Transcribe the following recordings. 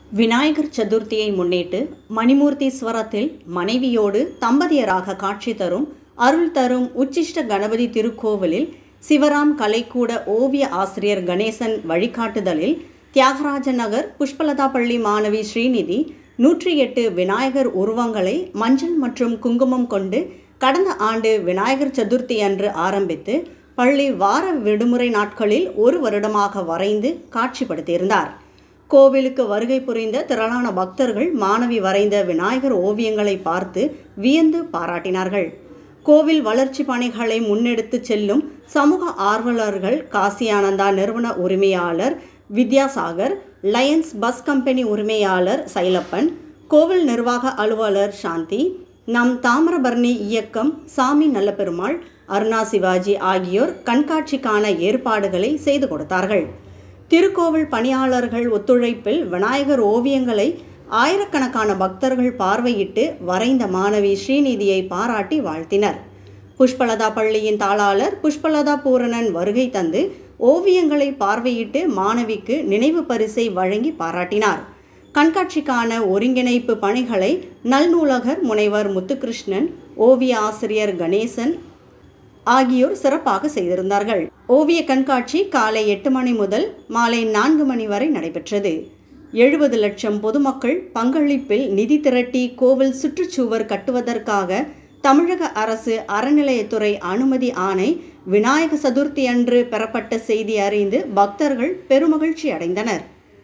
விநாயகர் சதுர்த்தியை முன்னிட்டு மணிமூர்த்தீஸ்வரத்தில் மனைவியோடு தம்பதியராக காட்சி தரும் அருள் தரும் உச்சிஷ்ட கணபதி திருக்கோவிலில் சிவராம் கலைக்கூட ஓவிய ஆசிரியர் கணேசன் வழிகாட்டுதலில் தியாகராஜ நகர் புஷ்பலதா பள்ளி மாணவி ஸ்ரீநிதி நூற்றி எட்டு விநாயகர் உருவங்களை மஞ்சள் மற்றும் குங்குமம் கொண்டு கடந்த ஆண்டு விநாயகர் சதுர்த்தி அன்று ஆரம்பித்து பள்ளி வார விடுமுறை நாட்களில் ஒரு வருடமாக வரைந்து காட்சிப்படுத்தியிருந்தார் கோவிலுக்கு வருகை புரிந்த திரளான பக்தர்கள் மாணவி வரைந்த விநாயகர் ஓவியங்களை பார்த்து வியந்து பாராட்டினார்கள் கோவில் வளர்ச்சி பணிகளை முன்னெடுத்து செல்லும் சமூக ஆர்வலர்கள் காசியானந்தா நிறுவன உரிமையாளர் வித்யாசாகர் லயன்ஸ் பஸ் கம்பெனி உரிமையாளர் சைலப்பன் கோவில் நிர்வாக அலுவலர் சாந்தி நம் தாமிரபரணி இயக்கம் சாமி நல்லபெருமாள் அருணா சிவாஜி ஆகியோர் கண்காட்சிக்கான ஏற்பாடுகளை செய்து கொடுத்தார்கள் திருக்கோவில் பணியாளர்கள் ஒத்துழைப்பில் விநாயகர் ஓவியங்களை ஆயிரக்கணக்கான பக்தர்கள் பார்வையிட்டு வரைந்த மாணவி ஸ்ரீநிதியை பாராட்டி வாழ்த்தினர் புஷ்பலதா பள்ளியின் தாளாளர் புஷ்பலதா பூரணன் வருகை தந்து ஓவியங்களை பார்வையிட்டு மாணவிக்கு நினைவு பரிசை வழங்கி பாராட்டினார் கண்காட்சிக்கான ஒருங்கிணைப்பு பணிகளை நல்நூலகர் முனைவர் முத்துகிருஷ்ணன் ஓவிய ஆசிரியர் கணேசன் ஆகியோர் சிறப்பாக செய்திருந்தார்கள் ஓவிய கண்காட்சி காலை எட்டு மணி முதல் மாலை நான்கு மணி வரை நடைபெற்றது எழுபது லட்சம் பொதுமக்கள் பங்களிப்பில் நிதி திரட்டி கோவில் சுற்றுச்சுவர் கட்டுவதற்காக தமிழக அரசு அறநிலையத்துறை அனுமதி ஆணை விநாயக சதுர்த்தி அன்று பெறப்பட்ட செய்தி அறிந்து பக்தர்கள் பெருமகிழ்ச்சி அடைந்தனர்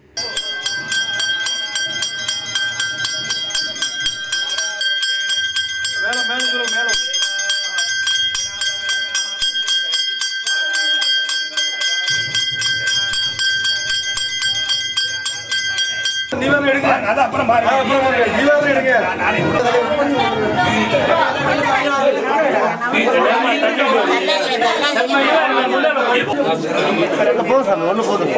மேலம் மேலம் சொல்லுங்க மேலம் நீவேறு எடுங்க அது அப்புறம் பாருங்க அப்புறம் பாருங்க நீவேறு எடுங்க போதும் சாமி ஒன்று போதுங்க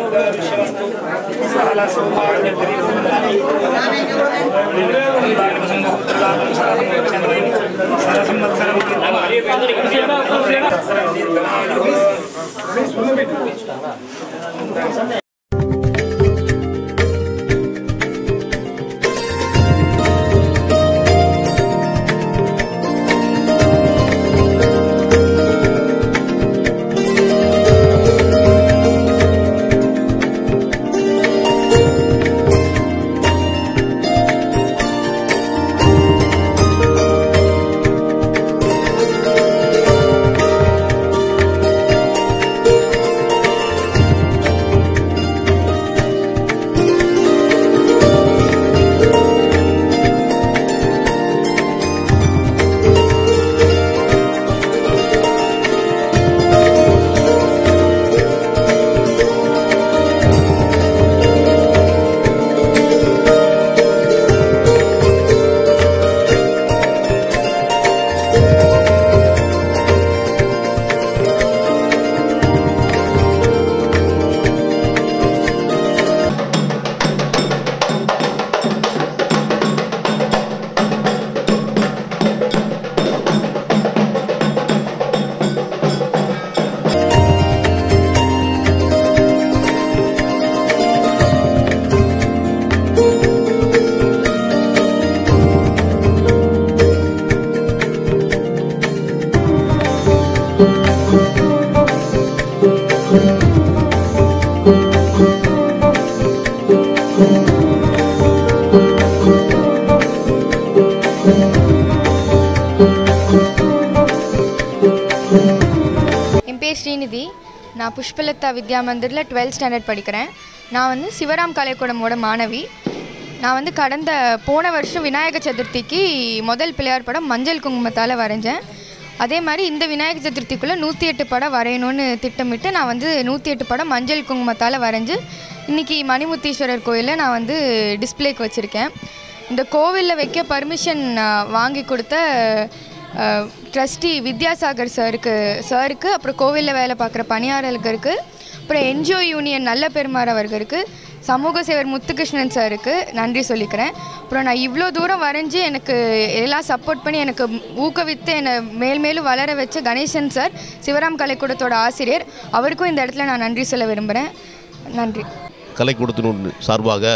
என் பேர் ஸ்ரீநிதி நான் புஷ்பலதா வித்யா மந்திரில் டுவெல்த் ஸ்டாண்டர்ட் படிக்கிறேன் நான் வந்து சிவராம் கலைக்கூடமோட மாணவி நான் வந்து கடந்த போன வருஷம் விநாயகர் சதுர்த்திக்கு முதல் பிள்ளையார் படம் மஞ்சள் குங்குமத்தால் வரைஞ்சேன் அதே மாதிரி இந்த விநாயகர் சதுர்த்திக்குள்ளே நூற்றி எட்டு படம் வரையணும்னு திட்டமிட்டு நான் வந்து நூற்றி எட்டு படம் மஞ்சள் குங்குமத்தால் வரைஞ்சு இன்றைக்கி மணிமுத்தீஸ்வரர் கோயிலில் நான் வந்து டிஸ்ப்ளேக்கு வச்சுருக்கேன் இந்த கோவிலில் வைக்க பர்மிஷன் வாங்கி கொடுத்த ட்ரஸ்டி வித்யாசாகர் சாருக்கு சாருக்கு அப்புறம் கோவிலில் வேலை பார்க்குற பணியாளர்களுக்கு அப்புறம் என்ஜிஓ யூனியன் நல்ல பெருமாள் அவர்களுக்கு சமூக சேவர் முத்துகிருஷ்ணன் சாருக்கு நன்றி சொல்லிக்கிறேன் அப்புறம் நான் இவ்வளோ தூரம் வரைஞ்சி எனக்கு எல்லாம் சப்போர்ட் பண்ணி எனக்கு ஊக்குவித்து என்னை மேல் மேலும் வளர வச்ச கணேசன் சார் சிவராம் கலைக்கூடத்தோட ஆசிரியர் அவருக்கும் இந்த இடத்துல நான் நன்றி சொல்ல விரும்புகிறேன் நன்றி கலைக்கூடத்தின் சார்பாக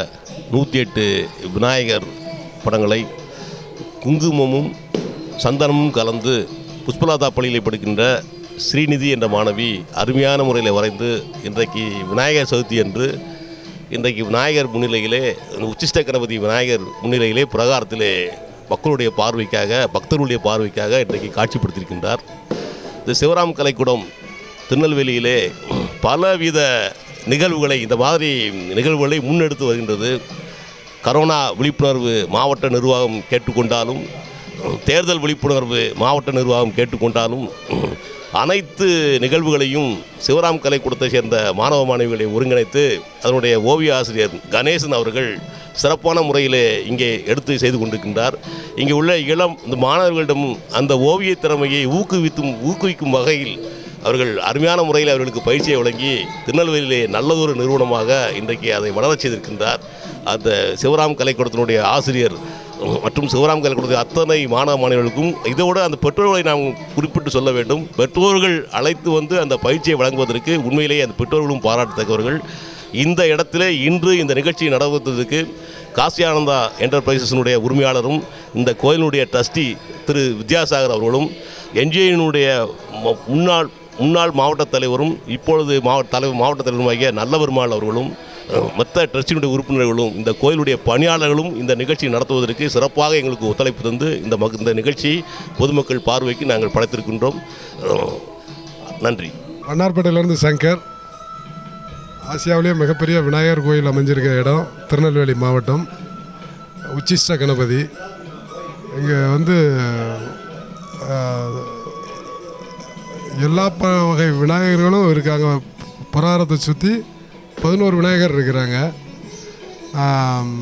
நூற்றி எட்டு விநாயகர் படங்களை குங்குமமும் சந்தனமும் கலந்து புஷ்பலதா பள்ளியில் படிக்கின்ற ஸ்ரீநிதி என்ற மாணவி அருமையான முறையில் வரைந்து இன்றைக்கு விநாயகர் சதுர்த்தி அன்று இன்றைக்கு விநாயகர் முன்னிலையிலே உச்சிஷ்ட கணபதி விநாயகர் முன்னிலையிலே பிரகாரத்திலே மக்களுடைய பார்வைக்காக பக்தர்களுடைய பார்வைக்காக இன்றைக்கு காட்சிப்படுத்தியிருக்கின்றார் இந்த சிவராம் கலைக்கூடம் திருநெல்வேலியிலே பலவித நிகழ்வுகளை இந்த மாதிரி நிகழ்வுகளை முன்னெடுத்து வருகின்றது கரோனா விழிப்புணர்வு மாவட்ட நிர்வாகம் கேட்டுக்கொண்டாலும் தேர்தல் விழிப்புணர்வு மாவட்ட நிர்வாகம் கேட்டுக்கொண்டாலும் அனைத்து நிகழ்வுகளையும் சிவராம் கலைக்கூடத்தை சேர்ந்த மாணவ மாணவிகளை ஒருங்கிணைத்து அதனுடைய ஓவிய ஆசிரியர் கணேசன் அவர்கள் சிறப்பான முறையிலே இங்கே எடுத்து செய்து கொண்டிருக்கின்றார் இங்கே உள்ள இளம் இந்த மாணவர்களிடம் அந்த ஓவிய திறமையை ஊக்குவித்தும் ஊக்குவிக்கும் வகையில் அவர்கள் அருமையான முறையில் அவர்களுக்கு பயிற்சியை வழங்கி திருநெல்வேலியிலே நல்லதொரு நிறுவனமாக இன்றைக்கு அதை வளரச் செய்திருக்கின்றார் அந்த சிவராம் கலைக்கூடத்தினுடைய ஆசிரியர் மற்றும் சிவராம் கலைக்கூடத்தின் அத்தனை மாணவ மாணவர்களுக்கும் இதோடு அந்த பெற்றோர்களை நாம் குறிப்பிட்டு சொல்ல வேண்டும் பெற்றோர்கள் அழைத்து வந்து அந்த பயிற்சியை வழங்குவதற்கு உண்மையிலேயே அந்த பெற்றோர்களும் பாராட்டத்தக்கவர்கள் இந்த இடத்திலே இன்று இந்த நிகழ்ச்சியை நடத்துவதற்கு காசியானந்தா என்டர்பிரைசஸினுடைய உரிமையாளரும் இந்த கோயிலினுடைய ட்ரஸ்டி திரு வித்யாசாகர் அவர்களும் என்ஜிஐனுடைய முன்னாள் முன்னாள் மாவட்ட தலைவரும் இப்பொழுது மாவட்ட தலைவர் மாவட்ட தலைவருமாகிய நல்லபெருமாள் அவர்களும் அஹ், மற்ற ட்ரஸ்டினுடைய உறுப்பினர்களும் இந்த கோயிலுடைய பணியாளர்களும் இந்த நிகழ்ச்சி நடத்துவதற்கு சிறப்பாக எங்களுக்கு ஒத்துழைப்பு தந்து இந்த மக இந்த நிகழ்ச்சியை பொதுமக்கள் பார்வைக்கு நாங்கள் படைத்திருக்கின்றோம் அஹ், நன்றி வண்ணார்பேட்டையிலேருந்து சங்கர் ஆசியாவிலேயே மிகப்பெரிய விநாயகர் கோயில் அமைஞ்சிருக்க இடம் திருநெல்வேலி மாவட்டம் உச்சிஷ்ட கணபதி இங்கே வந்து ஆஹ், எல்லா ப வகை விநாயகர்களும் இருக்காங்க புராரத்தை சுற்றி பதினோரு விநாயகர் இருக்கிறாங்க ஆம்,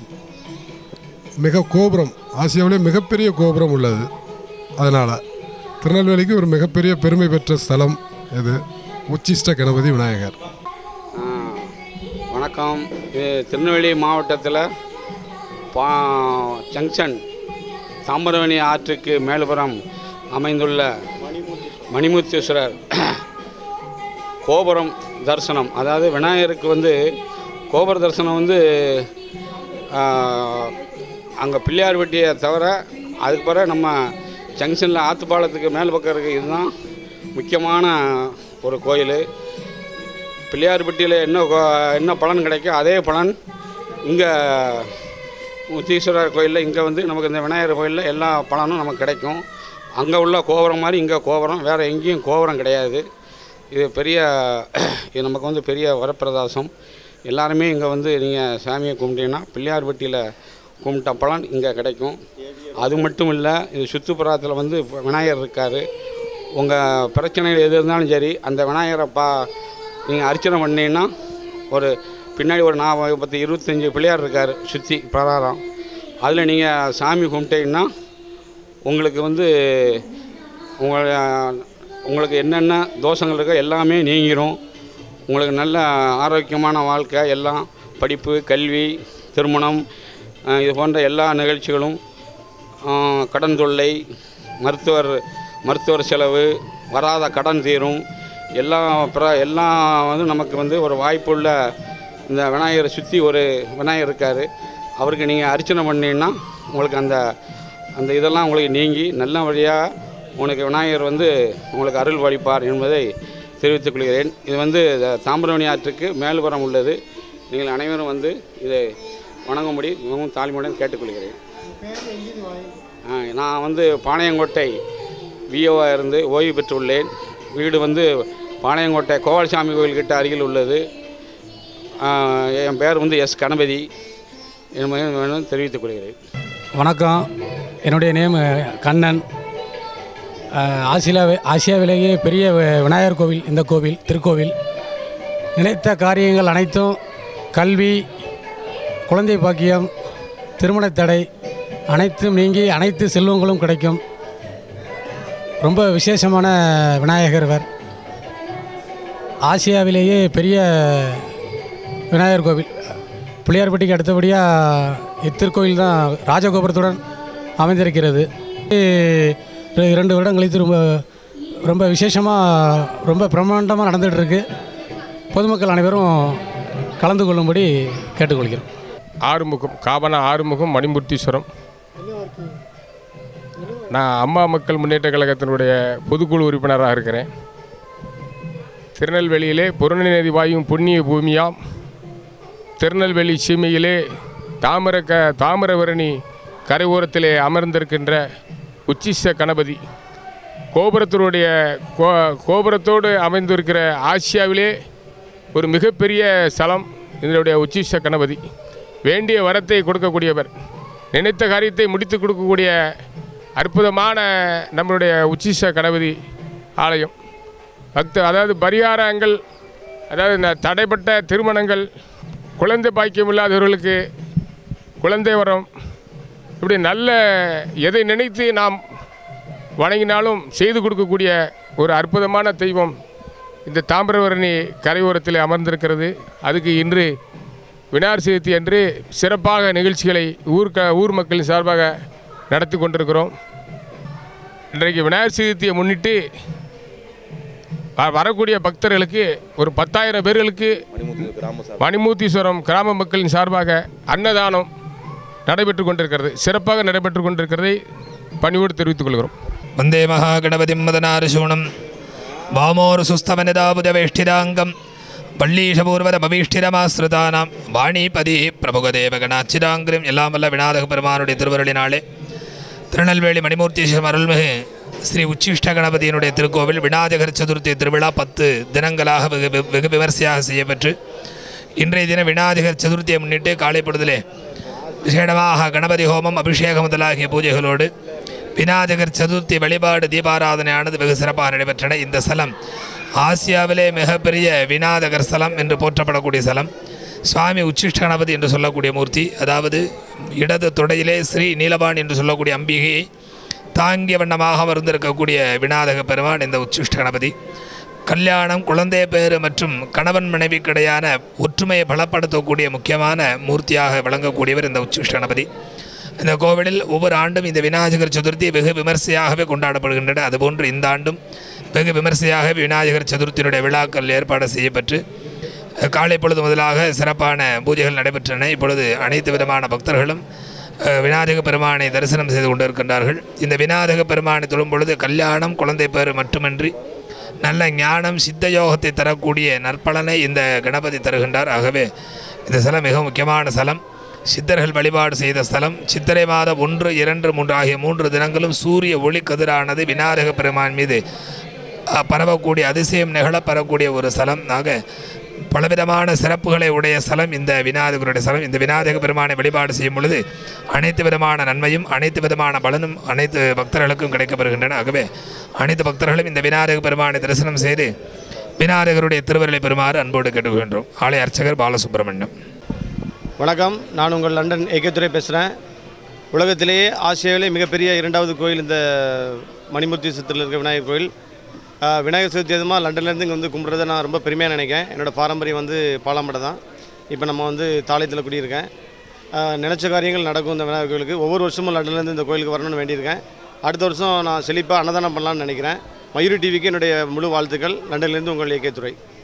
மிக கோபுரம் ஆசியாவிலே மிகப்பெரிய கோபுரம் உள்ளது அதனால் திருநெல்வேலிக்கு ஒரு மிகப்பெரிய பெருமை பெற்ற ஸ்தலம் இது உச்சிஷ்ட கணபதி விநாயகர் ஆ, வணக்கம் இது திருநெல்வேலி மாவட்டத்தில் பா ஜங்ஷன் தாமிரவணி ஆற்றுக்கு மேல்புறம் அமைந்துள்ள மணிமூர்த்தீஸ்வரர் கோபுரம் தரிசனம் அதாவது விநாயகருக்கு வந்து கோபுர தரிசனம் வந்து அங்கே பிள்ளையார்பட்டியை தவிர அதுக்கு பிறகு நம்ம ஜங்ஷனில் ஆத்துப்பாலத்துக்கு மேல் பக்கம் இருக்க இதுதான் முக்கியமான ஒரு கோயில் பிள்ளையார்பட்டியில் என்ன கோ- என்ன பலன் கிடைக்கும் அதே பலன் இங்கே முத்தீஸ்வரர் கோயிலில் இங்கே வந்து நமக்கு இந்த விநாயகர் கோயிலில் எல்லா பலனும் நமக்கு கிடைக்கும் அங்கே உள்ள கோபுரம் மாதிரி இங்கே கோபுரம் வேறு எங்கேயும் கோபுரம் கிடையாது இது பெரிய இது நமக்கு வந்து பெரிய வரப்பிரதாசம் எல்லாருமே இங்கே வந்து நீங்கள் சாமியை கும்பிட்டீங்கன்னா பிள்ளையார்பட்டியில் கும்பிட்ட பலன் இங்கே கிடைக்கும் அது மட்டும் இல்லை இது சுற்றுப்புறத்தில் வந்து இப்ப விநாயகர் இருக்கார் உங்கள் பிரச்சனைகள் எது இருந்தாலும் சரி அந்த விநாயகரை பா நீங்கள் அர்ச்சனை பண்ணீங்கன்னா ஒரு பின்னாடி ஒரு நான் பத்து இருபத்தஞ்சி பிள்ளையார் இருக்கார் சுற்றி பிரகாரம் அதில் நீங்கள் சாமி கும்பிட்டீங்கன்னா உங்களுக்கு வந்து உங்களை உங்களுக்கு என்னென்ன தோஷங்கள் இருக்கோ எல்லாமே நீங்கிரும் உங்களுக்கு நல்ல ஆரோக்கியமான வாழ்க்கை எல்லாம் படிப்பு கல்வி திருமணம் அஹ், இது போன்ற எல்லா நிகழ்ச்சிகளும் ஆஹ், கடன் தொல்லை மருத்துவர் மருத்துவர் செலவு வராத கடன் தீரும் எல்லாம் பிற எல்லாம் வந்து நமக்கு வந்து ஒரு வாய்ப்புள்ள இந்த விநாயகரை சுற்றி ஒரு விநாயகர் இருக்கார் அவருக்கு நீங்கள் அர்ச்சனை பண்ணீங்கன்னா உங்களுக்கு அந்த அந்த இதெல்லாம் உங்களுக்கு நீங்கி நல்ல வழியாக உங்களுக்கு விநாயகர் வந்து உங்களுக்கு அருள் வழிப்பார் என்பதை தெரிவித்துக் கொள்கிறேன் இது வந்து த- தாமிரபரணி ஆற்றுக்கு மேல்புறம் உள்ளது நீங்கள் அனைவரும் வந்து இதை வணங்கும்படி மிகவும் தாழ்மையுடன் கேட்டுக்கொள்கிறேன் ஆ, நான் வந்து பாளையங்கோட்டை விஓவாக இருந்து ஓய்வு பெற்றுள்ளேன் வீடு வந்து பாளையங்கோட்டை கோபாலசாமி கோயில்கிட்ட அருகில் உள்ளது ஆ, என் பேர் வந்து எஸ் கணபதி என்பதை வேணும் தெரிவித்துக் கொள்கிறேன் வணக்கம் என்னுடைய நேம் கண்ணன் அஹ், ஆசியாவே ஆசியாவிலேயே பெரிய வி- விநாயகர் கோவில் இந்த கோவில் திருக்கோவில் நினைத்த காரியங்கள் அனைத்தும் கல்வி குழந்தை பாக்கியம் திருமணத் தடை அனைத்தும் நீங்கி அனைத்து செல்வங்களும் கிடைக்கும் ரொம்ப விசேஷமான விநாயகர் இவர் ஆசியாவிலேயே பெரிய விநாயகர் கோவில் பிள்ளையார்பட்டிக்கு அடுத்தபடியாக இத்திருக்கோயில் தான் ராஜகோபுரத்துடன் அமைந்திருக்கிறது இ- இரண்டு வருடம் கழித்து ரொம்ப ரொம்ப விசேஷமாக ரொம்ப பிரம்மாண்டமாக நடந்துகிட்டு இருக்கு பொதுமக்கள் அனைவரும் கலந்து கொள்ளும்படி கேட்டுக்கொள்கிறோம் ஆறுமுகம் காவனா ஆறுமுகம் மணிமூர்த்தீஸ்வரம் நான் அம்மா மக்கள் முன்னேற்ற கழகத்தினுடைய பொதுக்குழு உறுப்பினராக இருக்கிறேன் திருநெல்வேலியிலே புறநதி வாயும் புண்ணிய பூமியாம் திருநெல்வேலி சீமையிலே தாமிர க தாமிரபரணி கரையோரத்திலே அமர்ந்திருக்கின்ற உச்சிஷ்ட கணபதி கோபுரத்தினுடைய கோ கோபுரத்தோடு அமைந்திருக்கிற ஆசியாவிலே ஒரு மிகப்பெரிய ஸ்தலம் இதனுடைய உச்சிஷ்ட கணபதி வேண்டிய வரத்தை கொடுக்கக்கூடியவர் நினைத்த காரியத்தை முடித்து கொடுக்கக்கூடிய அற்புதமான நம்மளுடைய உச்சிஷ்ட கணபதி ஆலயம் பக்த அதாவது பரிகாரங்கள் அதாவது இந்த தடைப்பட்ட திருமணங்கள் குழந்தை பாக்கியம் இல்லாதவர்களுக்கு குழந்தை வரம் இப்படி நல்ல எதை நினைத்து நாம் வணங்கினாலும் செய்து கொடுக்கக்கூடிய ஒரு அற்புதமான தெய்வம் இந்த தாமிரபரணி கரையோரத்தில் அமர்ந்திருக்கிறது அதுக்கு இன்று விநாயகர் சதுர்த்தி அன்று சிறப்பாக நிகழ்ச்சிகளை ஊர் க ஊர் மக்களின் சார்பாக நடத்தி கொண்டிருக்கிறோம் இன்றைக்கு விநாயகர் சதுர்த்தியை முன்னிட்டு வ- வரக்கூடிய பக்தர்களுக்கு ஒரு பத்தாயிரம் பேர்களுக்கு மணிமூர்த்தீஸ்வரம் கிராம மக்களின் சார்பாக அன்னதானம் நடைபெற்று கொண்டிருக்கிறது சிறப்பாக நடைபெற்று கொண்டிருக்கிறதை பணிவோடு தெரிவித்துக் கொள்கிறோம் वन्दे महागणपतिं मदनार्षूणं वामोरसुस्तवनिदाबुजवेष्ठिराङ्गं பள்ளீஷபூர்வரபவீஷ்டிரமாசிரிதானாம் வாணிபதி பிரபுகதேவகணாச்சிராங்கிரம் எல்லாம் வல்ல விநாயக பெருமானுடைய திருவருளினாலே திருநெல்வேலி மணிமூர்த்தீஸ்வரம் அருள்மிகு ஸ்ரீ உச்சிஷ்ட கணபதியினுடைய திருக்கோவில் விநாயகர் சதுர்த்தி திருவிழா பத்து தினங்களாக வெகு வெகு- வெகு விமர்சையாக செய்யப்பெற்று இன்றைய தினம் விநாயகர் சதுர்த்தியை முன்னிட்டு காலை பொழுதிலே விசேடமாக கணபதி ஹோமம் அபிஷேகம் முதலாகிய பூஜைகளோடு விநாயகர் சதுர்த்தி வழிபாடு தீபாராதனையானது வெகு சிறப்பாக நடைபெற்றன இந்த ஸ்தலம் ஆசியாவிலே மிகப்பெரிய விநாயகர் ஸ்தலம் என்று போற்றப்படக்கூடிய ஸ்தலம் சுவாமி உச்சிஷ்ட கணபதி என்று சொல்லக்கூடிய மூர்த்தி அதாவது இடது தொடையிலே ஸ்ரீ நீலவான் என்று சொல்லக்கூடிய அம்பிகையை தாங்கிய வண்ணமாக அமர்ந்திருக்கக்கூடிய விநாயக பெருமான் இந்த உச்சிஷ்ட கணபதி கல்யாணம் குழந்தை பேறு மற்றும் கணவன் மனைவிக்கிடையான ஒற்றுமையை பலப்படுத்தக்கூடிய முக்கியமான மூர்த்தியாக விளங்கக்கூடியவர் இந்த உச்சிஷ்ட கணபதி இந்த கோவிலில் ஒவ்வொரு ஆண்டும் இந்த விநாயகர் சதுர்த்தி வெகு விமர்சையாகவே கொண்டாடப்படுகின்றன அதுபோன்று இந்த ஆண்டும் வெகு விமர்சையாக விநாயகர் சதுர்த்தியினுடைய விழாக்கள் ஏற்பாடு செய்யப்பட்டு காலை பொழுது முதலாக சிறப்பான பூஜைகள் நடைபெற்றன இப்பொழுது அனைத்து விதமான பக்தர்களும் அஹ், விநாயக பெருமானை தரிசனம் செய்து கொண்டிருக்கின்றார்கள் இந்த விநாயக பெருமானை தொழும் பொழுது கல்யாணம் குழந்தை பேறு மட்டுமின்றி நல்ல ஞானம் சித்த யோகத்தை தரக்கூடிய நற்பலனை இந்த கணபதி தருகின்றார் ஆகவே இந்த ஸ்தலம் மிக முக்கியமான ஸ்தலம் சித்தர்கள் வழிபாடு செய்த ஸ்தலம் சித்திரை மாதம் ஒன்று இரண்டு மூன்று ஆகிய மூன்று தினங்களும் சூரிய ஒளி கதிரானது விநாயக பெருமான் மீது அஹ், பரவக்கூடிய அதிசயம் நிகழ பரவக்கூடிய ஒரு ஸ்தலம் ஆக பலவிதமான சிறப்புகளை உடைய ஸ்தலம் இந்த விநாயகருடைய ஸ்தலம் இந்த விநாயக பெருமானை வழிபாடு செய்யும் பொழுது அனைத்து விதமான நன்மையும் அனைத்து விதமான பலனும் அனைத்து பக்தர்களுக்கும் கிடைக்கப்பெறுகின்றன ஆகவே அனைத்து பக்தர்களும் இந்த விநாயக பெருமானை தரிசனம் செய்து விநாயகருடைய திருவருளை பெறுமாறு அன்போடு கேட்டுக்கொள்கின்றோம் ஆலய அர்ச்சகர் பாலசுப்ரமணியம் வணக்கம் நான் உங்கள் லண்டன் ஏகத்துறை பேசுகிறேன் உலகத்திலேயே ஆசியாவிலே மிகப்பெரிய இரண்டாவது கோயில் இந்த மணிமூர்த்தி சித்திரில் இருக்க விநாயகர் கோயில் ஆஹ், விநாயகர் சதுர்த்தி அதுமா லண்டன்லேருந்து இங்கே வந்து கும்பிட்றத நான் ரொம்ப பெருமையாக நினைக்கிறேன் என்னோடய பாரம்பரியம் வந்து பாலாம்படை தான் இப்போ நம்ம வந்து தாளையத்தில் குடியிருக்கேன் ஆஹ், நினைச்ச காரியங்கள் நடக்கும் இந்த விநாயகர் கோயிலுக்கு ஒவ்வொரு வருஷமும் லண்டன்லேருந்து இந்த கோயிலுக்கு வரணும்னு வேண்டியிருக்கேன் அடுத்த வருஷம் நான் செழிப்பாக அன்னதானம் பண்ணலாம்னு நினைக்கிறேன் மயூரி டிவிக்கு என்னுடைய முழு வாழ்த்துக்கள் லண்டன்லேருந்து உங்கள் ஏகே துறை